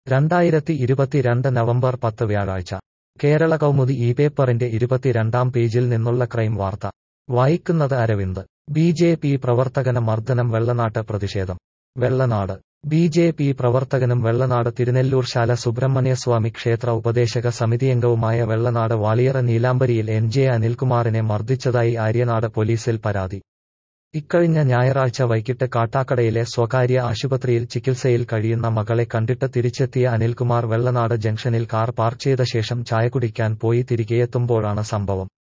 രണ്ടായിരത്തി ഇരുപത്തിരണ്ട് നവംബർ പത്ത് വ്യാഴാഴ്ച കേരള കൗമുദി ഈ പേപ്പറിന്റെ ഇരുപത്തിരണ്ടാം പേജിൽ നിന്നുള്ള ക്രൈം വാർത്ത വായിക്കുന്നത് അരവിന്ദ് ബി ജെ പി പ്രവർത്തകന മർദ്ദനം വെള്ളനാട്ട് പ്രതിഷേധം വെള്ളനാട് ബി ജെ പി പ്രവർത്തകനും വെള്ളനാട് തിരുനെല്ലൂർ ശാല സുബ്രഹ്മണ്യസ്വാമി ക്ഷേത്ര ഉപദേശക സമിതിയംഗവുമായ വെള്ളനാട് വാളിയറ നീലാംബരിയിൽ എൻ ജെ അനിൽകുമാറിനെ മർദ്ദിച്ചതായി ആര്യനാട് പോലീസിൽ പരാതി ഇക്കഴിഞ്ഞ ഞായറാഴ്ച വൈകിട്ട് കാട്ടാക്കടയിലെ സ്വകാര്യ ആശുപത്രിയിൽ ചികിത്സയിൽ കഴിയുന്ന മകളെ കണ്ടിട്ട് തിരിച്ചെത്തിയ അനിൽകുമാർ വെള്ളനാട് ജംഗ്ഷനിൽ കാർ പാർക്ക് ചെയ്ത ശേഷം ചായ കുടിക്കാൻ പോയി തിരികെയെത്തുമ്പോഴാണ് സംഭവം